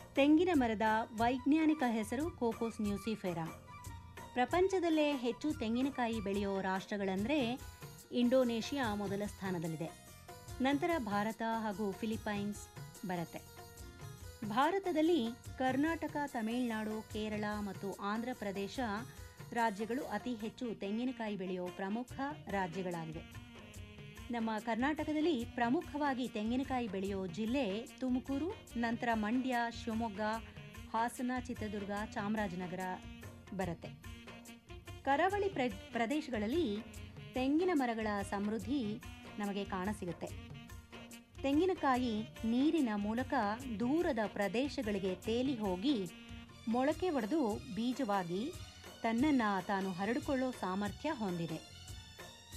ತೆಂಗಿನ ಮರದ ವೈಜ್ಞಾನಿಕ ಹೆಸರು ಕೋಕೋಸ್ ನ್ಯೂಸಿಫೆರಾ ಪ್ರಪಂಚದಲ್ಲೇ ಹೆಚ್ಚು ತೆಂಗಿನಕಾಯಿ ಬೆಳೆಯೋ ರಾಷ್ಟ್ರಗಳಂದರೆ ಇಂಡೋನೇಷಿಯಾ ಮೊದಲ ಸ್ಥಾನದಲ್ಲಿದೆ ನಂತರ ಭಾರತ ಹಾಗೂ ಫಿಲಿಪೈನ್ಸ್ ಬರುತ್ತೆ ಭಾರತದಲ್ಲಿ ಕರ್ನಾಟಕ ತಮಿಳುನಾಡು ಕೇರಳ ಮತ್ತು ಆಂಧ್ರ ಪ್ರದೇಶ ರಾಜ್ಯಗಳು ಅತಿ ಹೆಚ್ಚು ತೆಂಗಿನಕಾಯಿ ಬೆಳೆಯೋ ಪ್ರಮುಖ ರಾಜ್ಯಗಳಾಗಿವೆ ನಮ್ಮ ಕರ್ನಾಟಕದಲ್ಲಿ ಪ್ರಮುಖವಾಗಿ ತೆಂಗಿನಕಾಯಿ ಬೆಳೆಯೋ ಜಿಲ್ಲೆ ತುಮಕೂರು ನಂತರ ಮಂಡ್ಯ ಶಿವಮೊಗ್ಗ ಹಾಸನ ಚಿತ್ರದುರ್ಗ ಚಾಮರಾಜನಗರ ಬರುತ್ತೆ ಕರಾವಳಿ ಪ್ರ ಪ್ರದೇಶಗಳಲ್ಲಿ ತೆಂಗಿನ ಮರಗಳ ಸಮೃದ್ಧಿ ನಮಗೆ ಕಾಣಸಿಗುತ್ತೆ ತೆಂಗಿನಕಾಯಿ ನೀರಿನ ಮೂಲಕ ದೂರದ ಪ್ರದೇಶಗಳಿಗೆ ತೇಲಿ ಹೋಗಿ ಮೊಳಕೆ ಒಡೆದು ಬೀಜವಾಗಿ ತನ್ನನ್ನು ತಾನು ಹರಡಿಕೊಳ್ಳೋ ಸಾಮರ್ಥ್ಯ ಹೊಂದಿದೆ